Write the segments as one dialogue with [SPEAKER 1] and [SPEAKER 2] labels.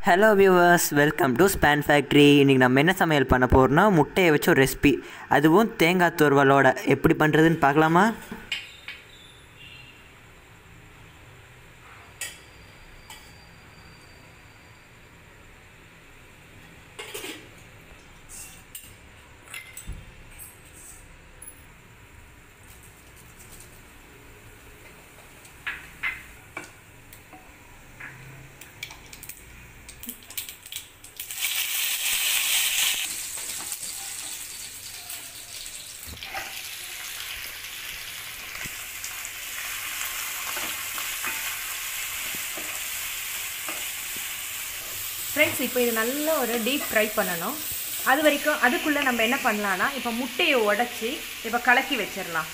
[SPEAKER 1] hello viewers welcome to span factory இன்றைக்கி நம்ம என்ன சமையல் பண்ண போகிறோம்னா முட்டையை வச்சு ஒரு ரெசிபி அதுவும் தேங்காய் துருவலோட எப்படி பண்ணுறதுன்னு பார்க்கலாமா
[SPEAKER 2] ஃப்ரெண்ட்ஸ் இப்போ இது நல்ல ஒரு டீப் ஃப்ரை பண்ணணும் அது வரைக்கும் அதுக்குள்ளே நம்ம என்ன பண்ணலான்னா இப்போ முட்டையை உடச்சி இப்போ கலக்கி வச்சிடலாம்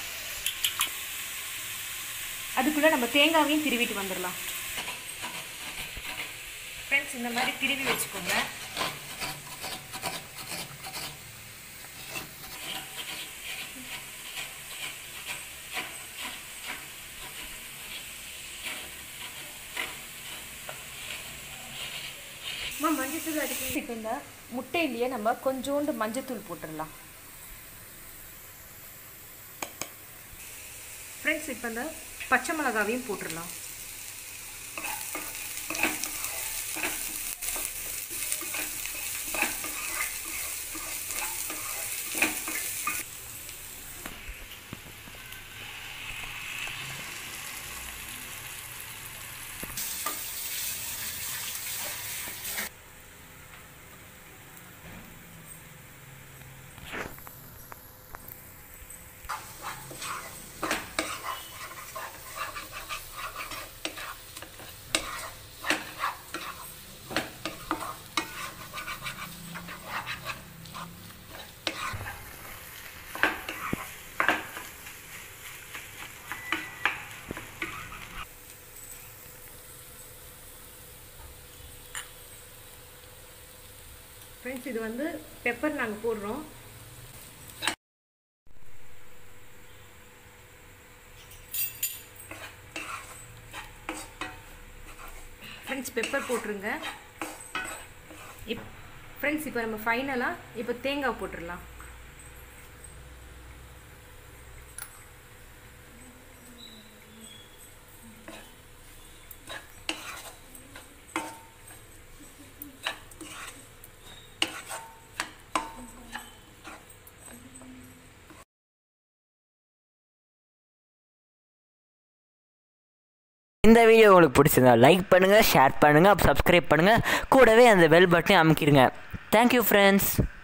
[SPEAKER 2] அதுக்குள்ளே நம்ம தேங்காவையும் திருவிட்டு வந்துடலாம் ஃப்ரெண்ட்ஸ் இந்த மாதிரி திருவி வச்சுக்கோங்க மஞ்சத்தூள் அடிக்க இப்போ இந்த முட்டையிலேயே நம்ம கொஞ்சோண்டு மஞ்சத்தூள் போட்டுடலாம் ஃப்ரெண்ட்ஸ் இப்போ இந்த பச்சை மிளகாவையும் போட்டுடலாம் ஃப்ரெண்ட்ஸ் இது வந்து பெப்பர் நாங்கள் போடுறோம் ஃப்ரெண்ட்ஸ் பெப்பர் போட்டுருங்க இப் ஃப்ரெண்ட்ஸ் இப்போ நம்ம ஃபைனலாக இப்போ தேங்காய் போட்டுடலாம்
[SPEAKER 1] இந்த வீடியோ உங்களுக்கு பிடிச்சிருந்தா லைக் பண்ணுங்கள் ஷேர் பண்ணுங்கள் சப்ஸ்கிரைப் பண்ணுங்கள் கூடவே அந்த பெல் பட்டனையும் அமுக்கிடுங்க தேங்க்யூ ஃப்ரெண்ட்ஸ்